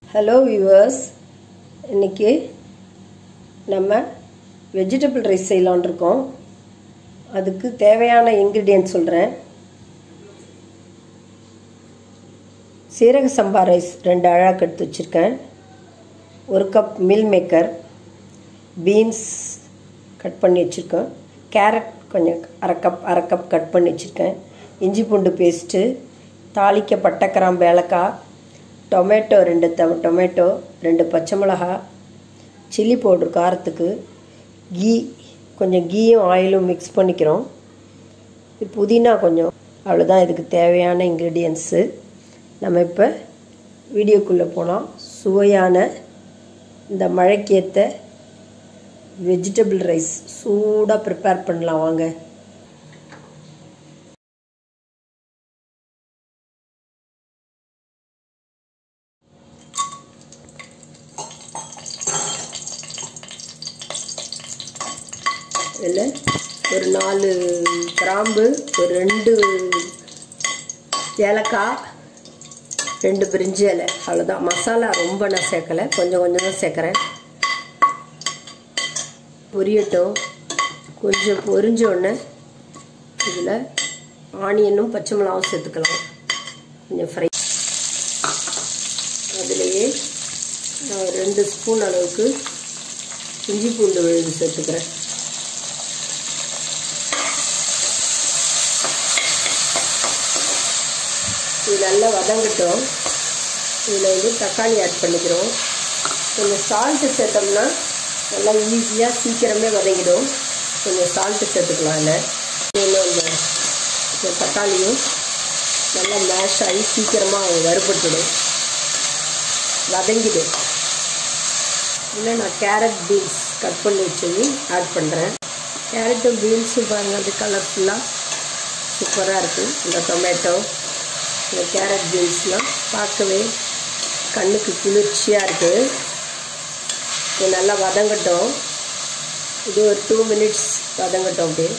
hello viewers இன்றைக்கி நம்ம vegetable rice செய்யலான் இருக்கோம் அதுக்கு தேவையான இன்க்ரீடியன்ட் சொல்கிறேன் சீரக சம்பா ரைஸ் ரெண்டு அழாக்கு எடுத்து வச்சுருக்கேன் ஒரு cup meal maker beans cut பண்ணி வச்சுருக்கேன் கேரட் கொஞ்சம் அரை கப் அரை கப் கட் பண்ணி வச்சுருக்கேன் இஞ்சி பூண்டு பேஸ்ட்டு தாளிக்க பட்டை கிராம்பு ஏலக்காய் டொமேட்டோ ரெண்டு த டொமேட்டோ ரெண்டு பச்சை மிளகா சில்லி பவுட்ரு காரத்துக்கு கீ கொஞ்சம் கீயும் ஆயிலும் மிக்ஸ் பண்ணிக்கிறோம் புதினா கொஞ்சம் அவ்வளோதான் இதுக்கு தேவையான இன்க்ரீடியன்ஸு நம்ம இப்போ வீடியோக்குள்ளே போனால் சுவையான இந்த மழைக்கேற்ற வெஜிடபிள் ரைஸ் சூடாக ப்ரிப்பேர் பண்ணலாம் வாங்க இதில் ஒரு நாலு கிராம்பு ஒரு ரெண்டு ஏலக்காய் ரெண்டு பிரிஞ்சி இலை அவ்வளோதான் மசாலா ரொம்ப நான் சேர்க்கலை கொஞ்சம் கொஞ்சம் தான் சேர்க்குறேன் பொரியட்டும் கொஞ்சம் பொரிஞ்ச உடனே இதில் ஆனியனும் பச்சை மிளகாவும் சேர்த்துக்கலாம் கொஞ்சம் ஃப்ரை அதுலேயே நான் ரெண்டு ஸ்பூன் அளவுக்கு இஞ்சி பூண்டு விழுது சேர்த்துக்கிறேன் இது நல்லா வதங்கட்டும் இதில் வந்து தக்காளி ஆட் பண்ணிக்கிறோம் கொஞ்சம் சால்ட்டு சேர்த்தோம்னா நல்லா ஈஸியாக சீக்கிரமே வதங்கிடும் கொஞ்சம் சால்ட்டு சேர்த்துக்கலாம் அதில் இன்னும் அந்த தக்காளியும் நல்லா மேஷ் ஆகி சீக்கிரமாக வறுபட்டுடும் வதங்கிடும் இல்லை நான் கேரட் பீன்ஸ் கட் பண்ணி வச்சது ஆட் பண்ணுறேன் கேரட்டும் பீன்ஸும் பாருங்கள் அது கலர்ஃபுல்லாக சூப்பராக இருக்குது இந்த டொமேட்டோ இந்த கேரட் பீன்ஸ்லாம் பார்க்கவே கண்ணுக்கு குளிர்ச்சியாக இருக்குது இது நல்லா வதங்கட்டும் இது ஒரு டூ மினிட்ஸ் வதங்கட்டும் அப்படியே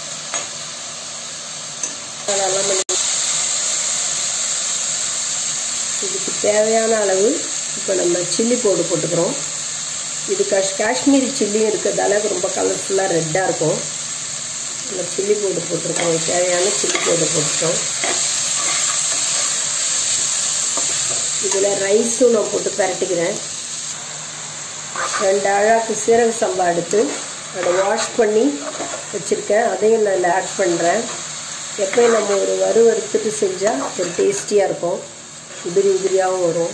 இதுக்கு தேவையான அளவு இப்போ நம்ம சில்லி பவுடர் போட்டுக்கிறோம் இது காஷ் காஷ்மீரி சில்லியும் இருக்கிறதால ரொம்ப கலர்ஃபுல்லாக ரெட்டாக இருக்கும் நம்ம சில்லி பவுடர் போட்டிருக்கோம் தேவையான சில்லி பவுடர் போட்டுட்டோம் இதில் ரைஸும் நான் போட்டு பரட்டிக்கிறேன் ரெண்டு அழாக்கு சீரக சம்பா எடுத்து அதை வாஷ் பண்ணி வச்சுருக்கேன் அதையும் நான் இதில் ஆட் பண்ணுறேன் எப்போயும் நம்ம ஒரு வறு வறுத்துட்டு செஞ்சால் ஒரு டேஸ்டியாக இருக்கும் உதிரி உதிரியாகவும் வரும்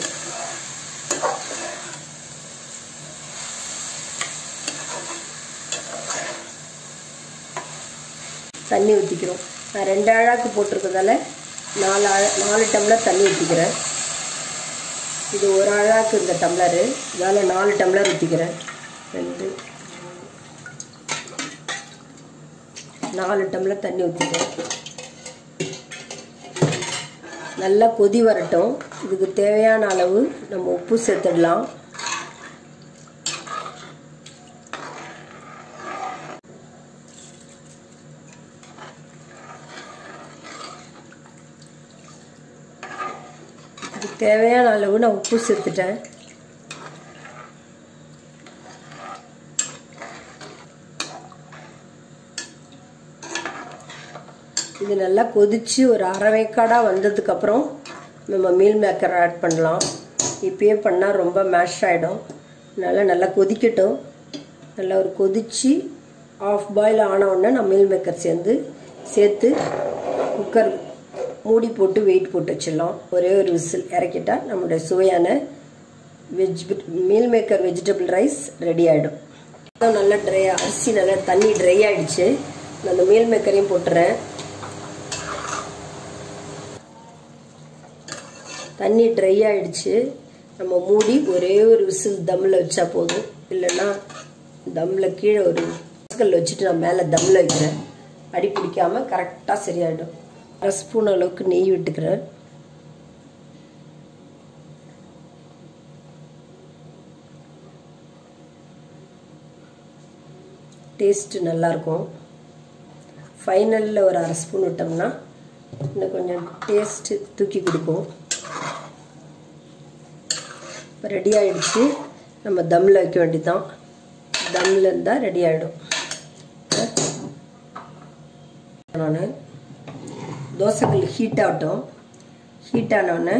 தண்ணி ஊற்றிக்கிறோம் நான் ரெண்டு அழாக்கு போட்டிருக்கதால நாலு அழ நாலு டம்ளர் தண்ணி ஊற்றிக்கிறேன் இது ஒரு அழாக்கு இந்த டம்ளரு இதால் நாலு டம்ளர் ஊற்றிக்கிறேன் ரெண்டு நாலு டம்ளர் தண்ணி ஊற்றிக்கிறேன் நல்லா கொதி வரட்டும் இதுக்கு தேவையான அளவு நம்ம உப்பு சேர்த்துடலாம் இதுக்கு தேவையான அளவு நான் உப்பு சேர்த்துட்டேன் இது நல்லா கொதித்து ஒரு அரை வேக்காடாக வந்ததுக்கப்புறம் நம்ம மீல் மேக்கர் ஆட் பண்ணலாம் இப்பயே பண்ணால் ரொம்ப மேஷ் ஆகிடும் அதனால் நல்லா கொதிக்கட்டும் நல்லா ஒரு கொதித்து ஆஃப் பாயில் ஆன உடனே நான் மீல் மேக்கர் சேர்ந்து சேர்த்து குக்கர் மூடி போட்டு வெயிட் போட்டு வச்சிடலாம் ஒரே ஒரு விசில் இறக்கிட்டா நம்மளுடைய சுவையான veg meal maker vegetable rice ready ஆகிடும் நல்லா ட்ரை அரிசி நல்லா தண்ணி ட்ரை ஆகிடுச்சு நான் அந்த மீல் மேக்கரையும் போட்டுறேன் தண்ணி ட்ரை ஆகிடுச்சு நம்ம மூடி ஒரே ஒரு விசில் தம்மில் வச்சா போதும் இல்லைன்னா தம்மில் கீழே ஒரு கல் வச்சுட்டு நான் மேலே தம்மில் வைக்கிறேன் அடி பிடிக்காமல் கரெக்டாக சரியாயிடும் அரை ஸ்பூன் அளவுக்கு நெய் விட்டுக்கிறேன் டேஸ்ட்டு நல்லாயிருக்கும் ஃபைனலில் ஒரு அரை ஸ்பூன் விட்டோம்னா இன்னும் கொஞ்சம் டேஸ்ட்டு தூக்கி கொடுக்கும் இப்போ ரெடி ஆகிடுச்சு நம்ம தம்மில் வைக்க வேண்டியதுதான் தம்மில் இருந்தால் ரெடி ஆகிடும் நான் தோசைக்கல் ஹீட் ஆகட்டும் ஹீட் ஆனோடனே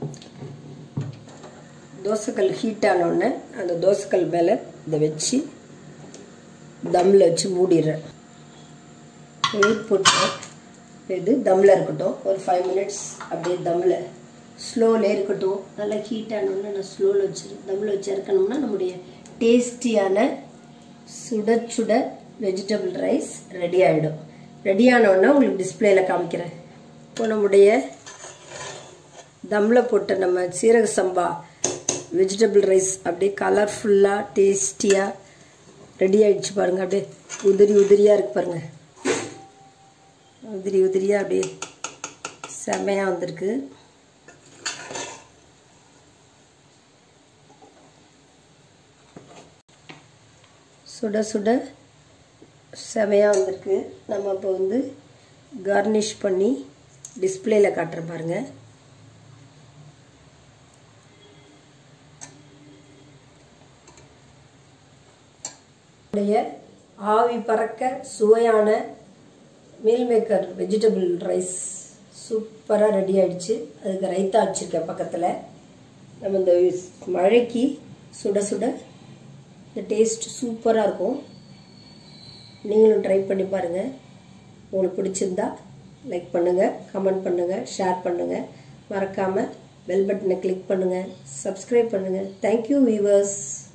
தோசைக்கல் ஹீட் ஆனோடனே அந்த தோசைக்கல் மேலே இதை வச்சு தம்மில் வச்சு மூடிடுறேன் வெயிட் போட்டு இது தம்மில் இருக்கட்டும் ஒரு ஃபைவ் மினிட்ஸ் அப்படியே தம்மில் ஸ்லோவில் இருக்கட்டும் நல்லா ஹீட் ஆனோடனே நான் ஸ்லோவில் வச்சிரு தம்மில் வச்சு இறக்கணும்னா நம்முடைய டேஸ்டியான சுட சுட வெஜிடபிள் ரைஸ் ரெடி ஆகிடும் ரெடி ஆனோடனே உங்களுக்கு டிஸ்பிளேயில் காமிக்கிறேன் இப்போ நம்முடைய தம்மில் போட்ட நம்ம சீரக சம்பா வெஜிடபிள் ரைஸ் அப்படியே கலர்ஃபுல்லாக டேஸ்டியாக ரெடி ஆகிடுச்சு பாருங்கள் அப்படியே உதிரி உதிரியாக இருக்கு பாருங்கள் உதிரி உதிரியாக அப்படியே செமையாக வந்திருக்கு சுட சுட செமையாக வந்திருக்கு நம்ம இப்போ வந்து கார்னிஷ் பண்ணி டிஸ்பிளேயில் காட்டுறேன் பாருங்கள் ஆவி பறக்க சுவையான மீல் மேக்கர் வெஜிடபிள் ரைஸ் சூப்பராக ரெடி ஆயிடுச்சு அதுக்கு ரைத்தா வச்சுருக்கேன் பக்கத்தில் நம்ம இந்த மழைக்கு சுட சுட இந்த டேஸ்ட் சூப்பராக இருக்கும் நீங்களும் ட்ரை பண்ணி பாருங்கள் உங்களுக்கு பிடிச்சிருந்தா லைக் பண்ணுங்கள் கமெண்ட் பண்ணுங்கள் ஷேர் பண்ணுங்கள் மறக்காமல் பெல் பட்டனை கிளிக் பண்ணுங்கள் சப்ஸ்கிரைப் பண்ணுங்கள் தேங்க்யூ வீவர்ஸ்